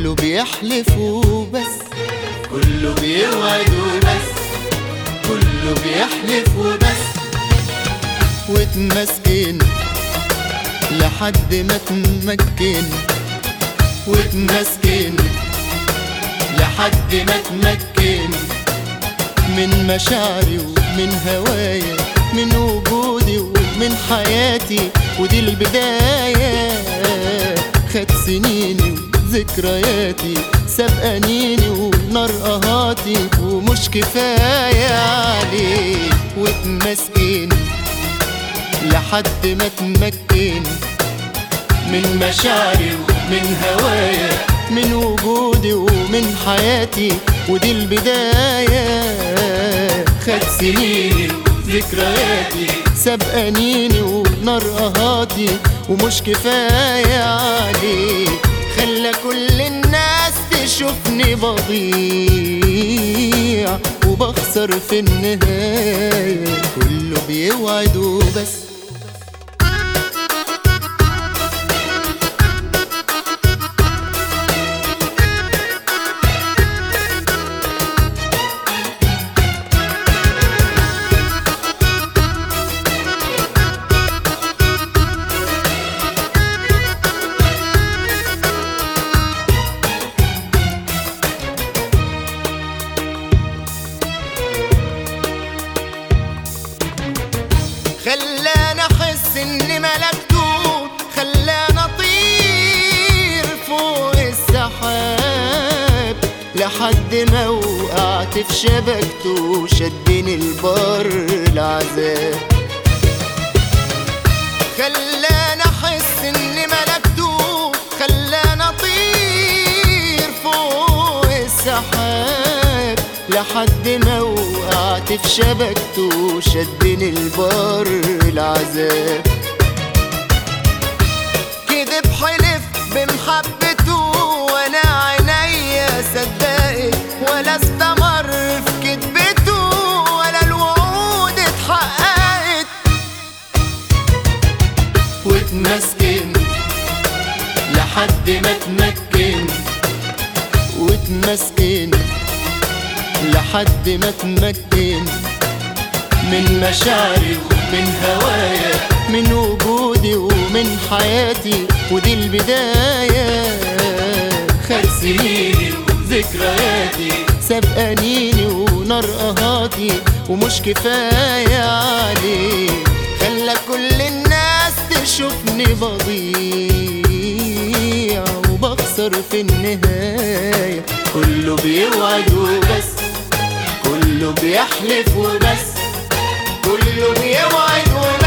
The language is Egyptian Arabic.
كله بيحلف وبس كله بيوعد وبس كله بيحلف وبس واتمسكن لحد ما تمكن واتمسكن لحد ما تمكن من مشاعري ومن هوايا من وجودي ومن حياتي ودي البداية خد سنيني وذكرياتي سبقانيني ونار قهاتي ومش كفاية عليه واتمسكن لحد ما تمكن من مشاعري ومن هوايا من وجودي ومن حياتي ودي البداية خد سنيني وذكرياتي سبقانيني ونار قهاتي ومش كفاية عليه خلى كل الناس تشوفني بضيع وبخسر في النهاية كله بيوعد وبس خلاني احس اني ملكته خلاني اطير فوق السحاب لحد ما وقعت في شبكته شدني البر العذاب خلاني احس اني ملكته خلاني اطير فوق السحاب لحد ما وقعت في شبكته شدني البر العذاب كدب حلف بمحبته وانا عينيا صدقت ولا استمر في كدبته ولا الوعود اتحققت واتمسكن لحد ما تمكن واتمسكن لحد ما تمكن من مشاعري ومن هوايا من وجودي ومن حياتي ودي البداية خد سنيني وذكرياتي سبقانيني ونار قهاتي ومش كفاية عليه خلى كل الناس تشوفني بضيع وبخسر في النهاية كله بيوعد وبس كله بيحلف وبس كله بيوعد وبس